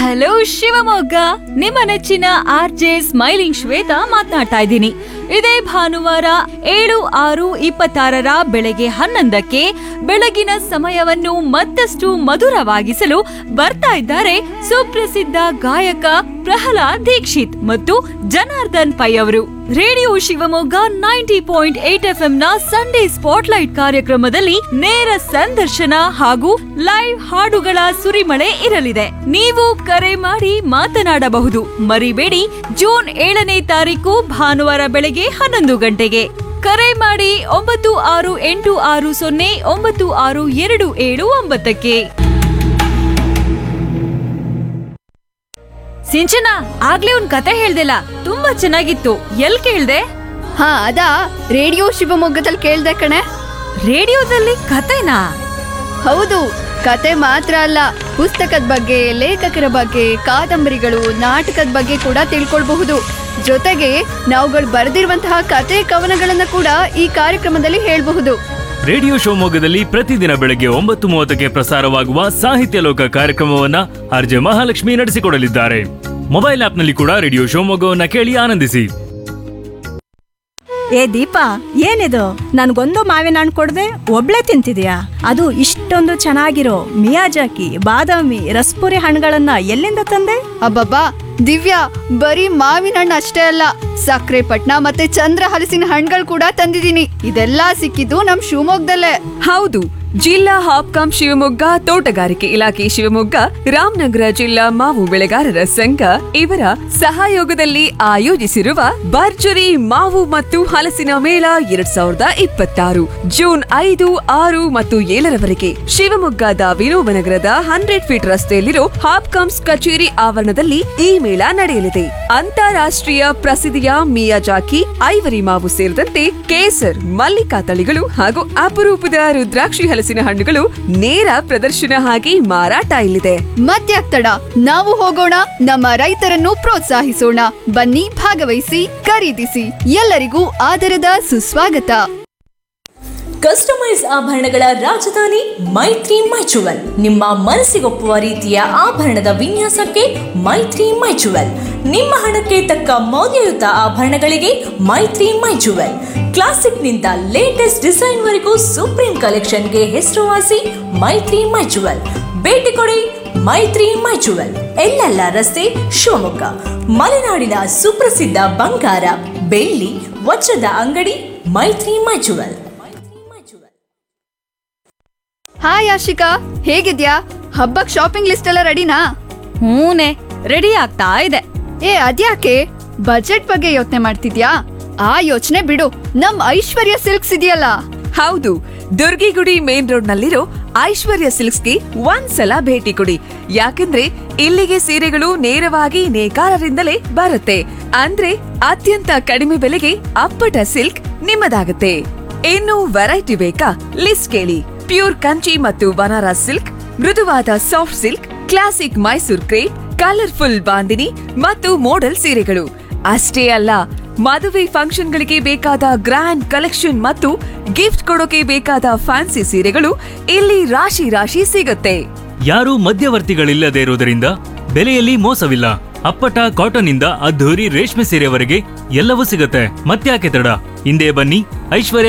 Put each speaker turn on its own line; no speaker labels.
hello Shivamogga ನಿಮ್ಮ ನೆಚ್ಚಿನ R J smiling Shweta ಮಾತನಾಡ್ತಾ ಇದ್ದೀನಿ ಇದೇ ಭಾನುವಾರ ಏಳು ಆರು ಇಪ್ಪತ್ತಾರರ ಬೆಳಗ್ಗೆ ಹನ್ನೊಂದಕ್ಕೆ ಬೆಳಗಿನ ಸಮಯವನ್ನು ಮತ್ತಷ್ಟು ಮಧುರವಾಗಿಸಲು ಬರ್ತಾ ಇದ್ದಾರೆ ಸುಪ್ರಸಿದ್ಧ ಗಾಯಕ ಪ್ರಹ್ಲಾದ್ ದೀಕ್ಷಿತ್ ಮತ್ತು ಜನಾರ್ದನ್ ಪೈ ಅವರು radio Shivamogga ninety point eight F ನ ಸಂಡೇ ಸ್ಪಾಟ್ಲೈಟ್ ಕಾರ್ಯಕ್ರಮದಲ್ಲಿ ನೇರ ಸಂದರ್ಶನ ಹಾಗೂ ಲೈವ್ ಹಾಡುಗಳ ಸುರಿಮಳೆ ಇರಲಿದೆ ನೀವು ಕರೆ ಮಾಡಿ ಮಾತನಾಡಬಹುದು ಮರಿಬೇಡಿ ಜೂನ್ ಏಳನೇ ತಾರೀಕು ಭಾನುವಾರ ಬೆಳಗ್ಗೆ ಹನ್ನೊಂದು ಗಂಟೆಗೆ ಕರೆ ಮಾಡಿ ಒಂಬತ್ತು ಆರು ಎಂಟು ಆರು ಸೊನ್ನೆ ಒಂಬತ್ತು ಆರು ಎರಡು ಏಳು ಒಂಬತ್ತಕ್ಕೆ ಸಿಂಚನ ಆಗ್ಲೇ ಒಂದ್ ಕತೆ ಹೇಳ್ದಿಲ್ಲ ತುಂಬಾ ಚೆನ್ನಾಗಿತ್ತು ಎಲ್ ಕೇಳ್ದೆ
ಹಾ ಅದಾ ರೇಡಿಯೋ ಶಿವಮೊಗ್ಗದಲ್ಲಿ ಕೇಳ್ದೆ ಕಣೆ
ರೇಡಿಯೋದಲ್ಲಿ ಕತೆನಾ
ಹೌದು ಕತೆ ಮಾತ್ರ ಅಲ್ಲ ಪುಸ್ತಕದ ಬಗ್ಗೆ ಲೇಖಕರ ಬಗ್ಗೆ ಕಾದಂಬರಿಗಳು ನಾಟಕದ ಬಗ್ಗೆ ಕೂಡ ತಿಳ್ಕೊಳ್ಬಹುದು ಜೊತೆಗೆ ನಾವುಗಳು ಬರೆದಿರುವಂತಹ ಕತೆ ಕವನಗಳನ್ನ ಕೂಡ ಈ ಕಾರ್ಯಕ್ರಮದಲ್ಲಿ ಹೇಳ್ಬಹುದು
ರೇಡಿಯೋ ಶಿವಮೊಗ್ಗದಲ್ಲಿ ಪ್ರತಿದಿನ ಬೆಳಗ್ಗೆ ಒಂಬತ್ತು ಮೂವತ್ತಕ್ಕೆ ಪ್ರಸಾರವಾಗುವ ಸಾಹಿತ್ಯ ಲೋಕ ಕಾರ್ಯಕ್ರಮವನ್ನ ಆರ್ಜೆ ಮಹಾಲಕ್ಷ್ಮಿ ನಡೆಸಿಕೊಡಲಿದ್ದಾರೆ ಮೊಬೈಲ್ ಆಪ್ನಲ್ಲಿ ಕೂಡ ರೇಡಿಯೋ ಶಿವಮೊಗ್ಗವನ್ನ ಕೇಳಿ ಆನಂದಿಸಿ
ಏ ದೀಪಾ ಏನಿದು ನನ್ಗೊಂದು ಮಾವಿನ ಹಣ್ಣು ಕೊಡದೆ ಒಬ್ಳೆ ತಿಂತಿದ್ಯಾ ಅದು ಇಷ್ಟೊಂದು ಚೆನ್ನಾಗಿರೋ ಮಿಯಾಜಾಕಿ ಬಾದಾಮಿ ರಸ್ಪುರಿ ಹಣ್ಣುಗಳನ್ನ ಎಲ್ಲಿಂದ ತಂದೆ
ಅಬ್ಬಬ್ಬಾ ದಿವ್ಯಾ ಬರೀ ಮಾವಿನ ಹಣ್ಣು ಅಷ್ಟೇ ಅಲ್ಲ ಸಕ್ಕರೆ ಪಟ್ನ ಮತ್ತೆ ಚಂದ್ರ ಹಲಸಿನ ಹಣ್ಣುಗಳು ಕೂಡ ತಂದಿದ್ದೀನಿ ಇದೆಲ್ಲಾ ಸಿಕ್ಕಿದ್ದು ನಮ್ ಶಿವಮೊಗ್ಗದಲ್ಲೇ
ಹೌದು ಜಿಲ್ಲಾ ಹಾಪ್ಕಾಂ ಶಿವಮೊಗ್ಗ ತೋಟಗಾರಿಕೆ ಇಲಾಖೆ ಶಿವಮೊಗ್ಗ ರಾಮನಗರ ಜಿಲ್ಲಾ ಮಾವು ಬೆಳೆಗಾರರ ಸಂಘ ಇವರ ಸಹಯೋಗದಲ್ಲಿ ಆಯೋಜಿಸಿರುವ ಭರ್ಜರಿ ಮಾವು ಮತ್ತು ಹಲಸಿನ ಮೇಳ ಎರಡ್ ಸಾವಿರದ ಇಪ್ಪತ್ತಾರು ಜೂನ್ ಐದು ಆರು ಮತ್ತು ಏಳರವರೆಗೆ ಶಿವಮೊಗ್ಗದ ವಿನೋಬ ನಗರದ ಹಂಡ್ರೆಡ್ ಫೀಟ್ ರಸ್ತೆಯಲ್ಲಿರೋ ಹಾಪ್ಕಾಮ್ಸ್ ಕಚೇರಿ ಆವರಣದಲ್ಲಿ ಈ ಮೇಳ ನಡೆಯಲಿದೆ ಅಂತಾರಾಷ್ಟ್ರೀಯ ಪ್ರಸಿದ್ಧಿಯ ಮಿಯಾಜಾಕಿ ಐವರಿ ಮಾವು ಸೇರಿದಂತೆ ಕೇಸರ್ ಮಲ್ಲಿಕಾ ತಳಿಗಳು ಹಾಗೂ ಅಪರೂಪದ ರುದ್ರಾಕ್ಷಿ ಹಲಸಿನ ಹಣ್ಣುಗಳು ನೇರ ಪ್ರದರ್ಶನ ಆಗಿ ಮಾರಾಟ ಇಲ್ಲಿದೆ
ಮತ್ಯಾಕ್ ತಡ ನಾವು ಹೋಗೋಣ ನಮ್ಮ ರೈತರನ್ನು ಪ್ರೋತ್ಸಾಹಿಸೋಣ ಬನ್ನಿ ಭಾಗವಹಿಸಿ ಖರೀದಿಸಿ ಎಲ್ಲರಿಗೂ ಆದರದ ಸುಸ್ವಾಗತ
ಕಸ್ಟಮೈಸ್ ಆಭರಣಗಳ ರಾಜಧಾನಿ ಮೈತ್ರಿ ಮೈಚುವಲ್ ನಿಮ್ಮ ಮನಸ್ಸಿಗೊಪ್ಪುವ ರೀತಿಯ ಆಭರಣದ ವಿನ್ಯಾಸಕ್ಕೆ ಮೈತ್ರಿ ಮೈಚುವಲ್ ನಿಮ್ಮ ಹಣಕ್ಕೆ ತಕ್ಕ ಮೌಲ್ಯಯುತ ಆಭರಣಗಳಿಗೆ ಮೈತ್ರಿ ಮೈಚುವಲ್ ಕ್ಲಾಸಿಕ್ನಿಂದ ಲೇಟೆಸ್ಟ್ ಡಿಸೈನ್ವರೆಗೂ ಸುಪ್ರೀಂ ಕಲೆಕ್ಷನ್ಗೆ ಹೆಸರುವಾಸಿ ಮೈತ್ರಿ ಮೈಚುವಲ್ ಭೇಟಿ ಕೊಡಿ ಮೈತ್ರಿ ಮೈಚುವಲ್ ಎಲ್ಲೆಲ್ಲ ರಸ್ತೆ ಶಿವಮೊಗ್ಗ ಮಲೆನಾಡಿನ ಸುಪ್ರಸಿದ್ಧ ಬಂಗಾರ ಬೆಳ್ಳಿ ವಜ್ರದ ಅಂಗಡಿ ಮೈತ್ರಿ ಮೈಚುವಲ್
ಹಾಯ್ ಆಶಿಕಾ ಹೇಗಿದ್ಯಾ ಹಬ್ಬಕ್ ಶಾಪಿಂಗ್ ಲಿಸ್ಟ್ ಎಲ್ಲ ರೆಡಿನಾ
ಹೂನೆ ರೆಡಿ ಆಗ್ತಾ ಇದೆ
ಏ ಅದ್ಯಾಕೆ ಬಜೆಟ್ ಬಗ್ಗೆ ಯೋಚನೆ ಮಾಡ್ತಿದ್ಯಾ ಆ ಯೋಚನೆ ಬಿಡು ನಮ್ ಐಶ್ವರ್ಯ ಸಿಲ್ಕ್ಸ್ ಇದೆಯಲ್ಲ
ಹೌದು ದುರ್ಗಿಗುಡಿ ಮೇನ್ ರೋಡ್ ನಲ್ಲಿರೋ ಐಶ್ವರ್ಯ ಸಿಲ್ಕ್ಸ್ಗೆ ಒಂದ್ಸಲ ಭೇಟಿ ಕೊಡಿ ಯಾಕಂದ್ರೆ ಇಲ್ಲಿಗೆ ಸೀರೆಗಳು ನೇರವಾಗಿ ನೇಕಾರರಿಂದಲೇ ಬರುತ್ತೆ ಅಂದ್ರೆ ಅತ್ಯಂತ ಕಡಿಮೆ ಬೆಲೆಗೆ ಅಪ್ಪಟ ಸಿಲ್ಕ್ ನಿಮ್ಮದಾಗುತ್ತೆ ಇನ್ನು ವೆರೈಟಿ ಬೇಕಾ ಲಿಸ್ಟ್ ಕೇಳಿ ಪ್ಯೂರ್ ಕಂಚಿ ಮತ್ತು ಬನಾರಸ್ ಸಿಲ್ಕ್ ಮೃದುವಾದ soft silk classic Mysore crepe colourful bandhini ಮತ್ತು ಮೋಡಲ್ ಸೀರೆಗಳು ಅಷ್ಟೇ ಅಲ್ಲ ಮದುವೆ ಫಂಕ್ಷನ್ಗಳಿಗೆ ಬೇಕಾದ ಗ್ರ್ಯಾಂಡ್ ಕಲೆಕ್ಷನ್ ಮತ್ತು ಗಿಫ್ಟ್ ಕೊಡೋಕೆ ಬೇಕಾದ ಫ್ಯಾನ್ಸಿ ಸೀರೆಗಳು ಇಲ್ಲಿ ರಾಶಿ ರಾಶಿ ಸಿಗುತ್ತೆ
ಯಾರೂ ಮಧ್ಯವರ್ತಿಗಳಿಲ್ಲದೆ ಇರುವುದರಿಂದ ಬೆಲೆಯಲ್ಲಿ ಮೋಸವಿಲ್ಲ ಅಪ್ಪಟ ಕಾಟನ್ ಇಂದ ಅದ್ಧೂರಿ ರೇಷ್ಮೆ ಸೀರೆವರೆಗೆ ಎಲ್ಲವೂ ಸಿಗುತ್ತೆ ಮತ್ತ್ಯಾಕೆ ತಡ ಹಿಂದೆ ಬನ್ನಿ ಐಶ್ವರ್ಯ